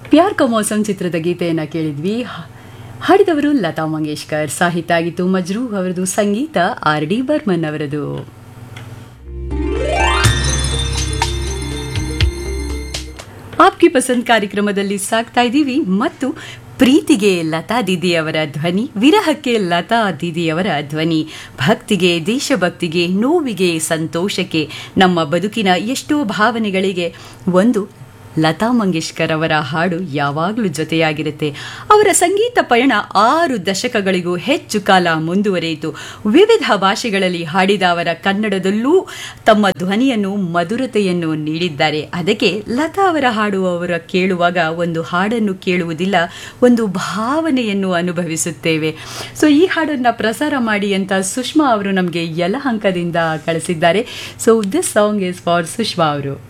ಪ್ಯಾರ್ ಕಾ ಮೌಸಮ್ ಚಿತ್ರದ ಗೀತೆಯನ್ನು ಕೇಳಿದ್ವಿ ಹ- ಹಾಡಿದವರು ಲತಾ ಮಂಗೇಶ್ಕರ್ ಸಾಹಿತ್ಯ ಆಗಿತ್ತು ಮಜ್ರೂ ಅವರದು ಸಂಗೀತ ಆರ್ ಡಿ ಬರ್ಮನ್ ಅವರದು ಆಪ್ಕಿ ಪಸಂದ್ ಕಾರ್ಯಕ್ರಮದಲ್ಲಿ ಸಾಕ್ತಾ ಇದ್ದೀವಿ ಮತ್ತು ಪ್ರೀತಿಗೆ ಲತಾ ದೀದಿಯವರ ಧ್ವನಿ ವಿರಹಕ್ಕೆ ಲತಾ ದೀದಿಯವರ ಧ್ವನಿ ಭಕ್ತಿಗೆ ದೇಶಭಕ್ತಿಗೆ ನೋವಿಗೆ ಸಂತೋಷಕ್ಕೆ ನಮ್ಮ ಬದುಕಿನ ಎಷ್ಟೋ ಭಾವನೆಗಳಿಗೆ ಒಂದು ಲತಾ ಮಂಗೇಶ್ಕರ್ ಅವರ ಹಾಡು ಯಾವಾಗಲೂ ಜೊತೆಯಾಗಿರುತ್ತೆ ಅವರ ಸಂಗೀತ ಪಯಣ ಆರು ದಶಕಗಳಿಗೂ ಹೆಚ್ಚು ಕಾಲ ಮುಂದುವರಿಯಿತು ವಿವಿಧ ಭಾಷೆಗಳಲ್ಲಿ ಹಾಡಿದ ಅವರ ಕನ್ನಡದಲ್ಲೂ ತಮ್ಮ ಧ್ವನಿಯನ್ನು ಮಧುರತೆಯನ್ನು ನೀಡಿದ್ದಾರೆ ಅದಕ್ಕೆ ಲತಾ ಅವರ ಹಾಡು ಅವರ ಕೇಳುವಾಗ ಒಂದು ಹಾಡನ್ನು ಕೇಳುವುದಿಲ್ಲ ಒಂದು ಭಾವನೆಯನ್ನು ಅನುಭವಿಸುತ್ತೇವೆ ಸೊ ಈ ಹಾಡನ್ನು ಪ್ರಸಾರ ಮಾಡಿ ಅಂತ ಸುಷ್ಮಾ ಅವರು ನಮಗೆ ಯಲಹಂಕದಿಂದ ಕಳಿಸಿದ್ದಾರೆ so this song is for Sushma ಅವರು